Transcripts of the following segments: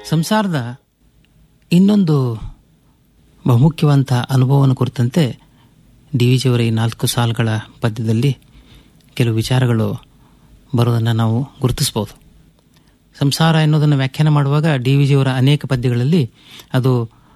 ಸಂಸಾರದ ಇನ್ನೊಂದು ಬಹುಮುಖ್ಯವಂತ ಅನುಭವವನ್ನು ಕುರಿತಂತೆ ಡಿ ವಿ ಜಿಯವರ ಈ ನಾಲ್ಕು ಸಾಲುಗಳ ಪದ್ಯದಲ್ಲಿ ಕೆಲವು ವಿಚಾರಗಳು ಬರೋದನ್ನು ನಾವು ಗುರುತಿಸ್ಬೋದು ಸಂಸಾರ ಎನ್ನುವುದನ್ನು ವ್ಯಾಖ್ಯಾನ ಮಾಡುವಾಗ ಡಿ ವಿ ಜಿಯವರ ಅನೇಕ ಪದ್ಯಗಳಲ್ಲಿ ಅದು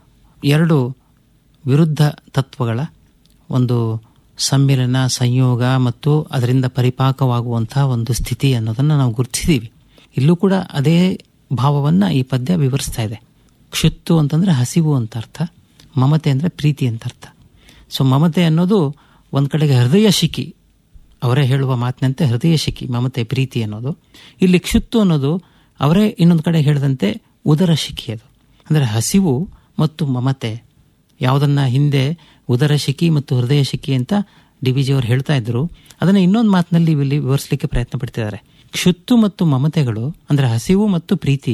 ಎರಡು ವಿರುದ್ಧ ತತ್ವಗಳ ಒಂದು ಸಮ್ಮಿಲನ ಸಂಯೋಗ ಮತ್ತು ಅದರಿಂದ ಪರಿಪಾಕವಾಗುವಂತಹ ಒಂದು ಸ್ಥಿತಿ ಅನ್ನೋದನ್ನು ನಾವು ಗುರುತಿಸಿದ್ದೀವಿ ಇಲ್ಲೂ ಕೂಡ ಅದೇ ಭಾವವನ್ನು ಈ ಪದ್ಯ ವಿವರಿಸ್ತಾ ಇದೆ ಕ್ಷುತ್ತು ಅಂತಂದರೆ ಹಸಿವು ಅಂತ ಅರ್ಥ ಮಮತೆ ಅಂದರೆ ಪ್ರೀತಿ ಅಂತ ಅರ್ಥ ಸೊ ಮಮತೆ ಅನ್ನೋದು ಒಂದು ಕಡೆಗೆ ಹೃದಯ ಶಿಖಿ ಅವರೇ ಹೇಳುವ ಮಾತಿನಂತೆ ಹೃದಯ ಶಿಖಿ ಮಮತೆ ಪ್ರೀತಿ ಅನ್ನೋದು ಇಲ್ಲಿ ಕ್ಷುತ್ತು ಅನ್ನೋದು ಅವರೇ ಇನ್ನೊಂದು ಕಡೆ ಹೇಳಿದಂತೆ ಉದರ ಶಿಖಿ ಅದು ಅಂದರೆ ಹಸಿವು ಮತ್ತು ಮಮತೆ ಯಾವುದನ್ನ ಹಿಂದೆ ಉದರ ಶಿಖಿ ಮತ್ತು ಹೃದಯ ಶಿಖಿ ಅಂತ ಡಿ ವಿ ಜಿಯವರು ಹೇಳ್ತಾ ಇದ್ರು ಅದನ್ನು ಇನ್ನೊಂದು ಮಾತಿನಲ್ಲಿ ಇಲ್ಲಿ ವಿವರಿಸಲಿಕ್ಕೆ ಪ್ರಯತ್ನ ಪಡ್ತಿದ್ದಾರೆ ಕ್ಷುತ್ತು ಮತ್ತು ಮಮತೆಗಳು ಅಂದರೆ ಹಸಿವು ಮತ್ತು ಪ್ರೀತಿ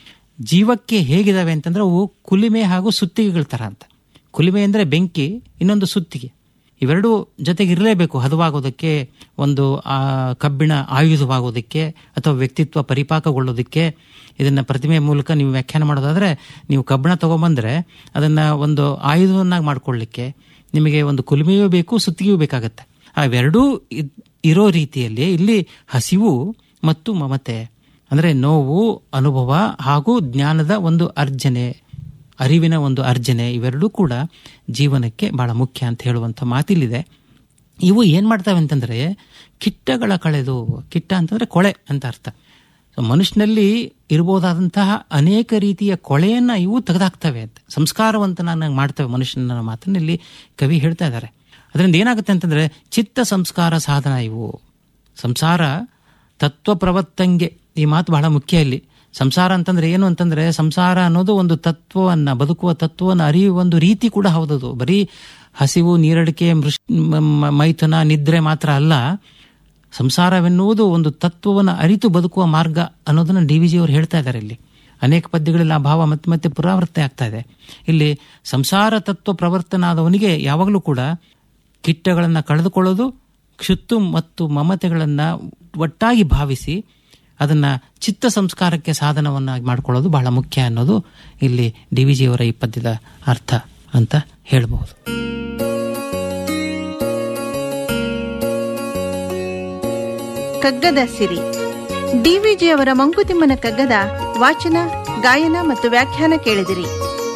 ಜೀವಕ್ಕೆ ಹೇಗಿದಾವೆ ಅಂತಂದ್ರೆ ಅವು ಕುಲಿಮೆ ಹಾಗೂ ಸುತ್ತಿಗೆಗಳ ಥರ ಅಂತ ಕುಲಿಮೆ ಅಂದರೆ ಬೆಂಕಿ ಇನ್ನೊಂದು ಸುತ್ತಿಗೆ ಇವೆರಡೂ ಜೊತೆಗೆ ಇರಲೇಬೇಕು ಹದವಾಗೋದಕ್ಕೆ ಒಂದು ಆ ಕಬ್ಬಿಣ ಆಯುಧವಾಗೋದಕ್ಕೆ ಅಥವಾ ವ್ಯಕ್ತಿತ್ವ ಪರಿಪಾಕಗೊಳ್ಳೋದಕ್ಕೆ ಇದನ್ನು ಪ್ರತಿಮೆ ಮೂಲಕ ನೀವು ವ್ಯಾಖ್ಯಾನ ಮಾಡೋದಾದರೆ ನೀವು ಕಬ್ಬಿಣ ತಗೊಂಬಂದ್ರೆ ಅದನ್ನು ಒಂದು ಆಯುಧವನ್ನಾಗಿ ಮಾಡ್ಕೊಳ್ಳಿಕ್ಕೆ ನಿಮಗೆ ಒಂದು ಕುಲುಮೆಯೂ ಬೇಕು ಸುತ್ತಿಗೆಯೂ ಬೇಕಾಗತ್ತೆ ಅವೆರಡೂ ಇರೋ ರೀತಿಯಲ್ಲಿ ಇಲ್ಲಿ ಹಸಿವು ಮತ್ತು ಮಮತೆ ಅಂದರೆ ನೋವು ಅನುಭವ ಹಾಗೂ ಜ್ಞಾನದ ಒಂದು ಅರ್ಜನೆ ಅರಿವಿನ ಒಂದು ಅರ್ಜನೆ ಇವೆರಡೂ ಕೂಡ ಜೀವನಕ್ಕೆ ಬಹಳ ಮುಖ್ಯ ಅಂತ ಹೇಳುವಂಥ ಮಾತಿಲ್ಲಿದೆ ಇವು ಏನು ಮಾಡ್ತವೆ ಅಂತಂದರೆ ಕಿಟ್ಟಗಳ ಕಳೆದು ಕಿಟ್ಟ ಅಂತಂದರೆ ಕೊಳೆ ಅಂತ ಅರ್ಥ ಮನುಷ್ಯನಲ್ಲಿ ಇರ್ಬೋದಾದಂತಹ ಅನೇಕ ರೀತಿಯ ಕೊಳೆಯನ್ನು ಇವು ತೆಗೆದಾಕ್ತವೆ ಅಂತ ಸಂಸ್ಕಾರವಂತನಾಗಿ ಮಾಡ್ತವೆ ಮನುಷ್ಯನ ಮಾತನ್ನು ಇಲ್ಲಿ ಕವಿ ಹೇಳ್ತಾ ಇದ್ದಾರೆ ಅದರಿಂದ ಏನಾಗುತ್ತೆ ಅಂತಂದರೆ ಚಿತ್ತ ಸಂಸ್ಕಾರ ಸಾಧನ ಇವು ಸಂಸಾರ ತತ್ವ ಪ್ರವರ್ತಂಗೆ ಈ ಮಾತು ಬಹಳ ಮುಖ್ಯ ಇಲ್ಲಿ ಸಂಸಾರ ಅಂತಂದ್ರೆ ಏನು ಅಂತಂದ್ರೆ ಸಂಸಾರ ಅನ್ನೋದು ಒಂದು ತತ್ವವನ್ನ ಬದುಕುವ ತತ್ವವನ್ನು ಅರಿಯುವ ಒಂದು ರೀತಿ ಕೂಡ ಹೌದದು ಬರೀ ಹಸಿವು ನೀರಡಿಕೆ ಮೃಷ್ ಮೈಥುನ ನಿದ್ರೆ ಮಾತ್ರ ಅಲ್ಲ ಸಂಸಾರವೆನ್ನುವುದು ಒಂದು ತತ್ವವನ್ನು ಅರಿತು ಬದುಕುವ ಮಾರ್ಗ ಅನ್ನೋದನ್ನು ಡಿ ವಿ ಜಿಯವರು ಹೇಳ್ತಾ ಇದ್ದಾರೆ ಇಲ್ಲಿ ಅನೇಕ ಪದ್ಯಗಳಲ್ಲಿ ಆ ಭಾವ ಮತ್ತೆ ಮತ್ತೆ ಪುರಾವರ್ತೆ ಆಗ್ತಾ ಇದೆ ಇಲ್ಲಿ ಸಂಸಾರ ತತ್ವ ಪ್ರವರ್ತನಾದವನಿಗೆ ಯಾವಾಗಲೂ ಕೂಡ ಕಿಟ್ಟಗಳನ್ನು ಕಳೆದುಕೊಳ್ಳೋದು ಕ್ಷುತ್ತು ಮತ್ತು ಮಮತೆಗಳನ್ನು ಒಟ್ಟಾಗಿ ಭಾವಿಸಿ ಅದನ್ನು ಚಿತ್ತ ಸಂಸ್ಕಾರಕ್ಕೆ ಸಾಧನವನ್ನಾಗಿ ಮಾಡಿಕೊಳ್ಳೋದು ಬಹಳ ಮುಖ್ಯ ಅನ್ನೋದು ಇಲ್ಲಿ ಡಿ ವಿ ಜಿಯವರ ಈ ಪದ್ಯದ ಅರ್ಥ ಅಂತ ಹೇಳಬಹುದು ಕಗ್ಗದ ಸಿರಿ ಡಿವಿಜಿ ಅವರ ಮಂಕುತಿಮ್ಮನ ಕಗ್ಗದ ವಾಚನ ಗಾಯನ ಮತ್ತು ವ್ಯಾಖ್ಯಾನ ಕೇಳಿದಿರಿ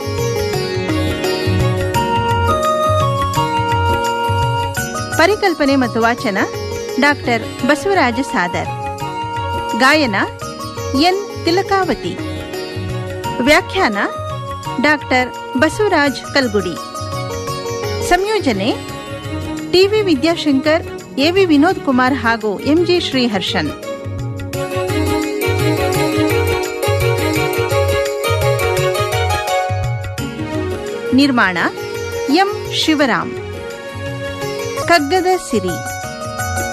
ಪರಿಕಲ್ಪನೆ ಮತ್ತು ವಾಚನ ಡಾಕ್ಟರ್ ಬಸವರಾಜ ಸಾದರ್ ಗಾಯನ ಎನ್ ತಿಲಕಾವತಿ ವ್ಯಾಖ್ಯಾನ ಡಾಕ್ಟರ್ ಬಸವರಾಜ್ ಕಲ್ಗುಡಿ ಸಂಯೋಜನೆ ಟಿವಿ ವಿದ್ಯಾಶಂಕರ್ ಎವಿ ವಿನೋದ್ ಕುಮಾರ್ ಹಾಗೂ ಎಂಜಿ ಶ್ರೀಹರ್ಷನ್ ನಿರ್ಮಾಣ ಎಂ ಶಿವರಾಮ್ ಕಗ್ಗದ ಸಿರಿ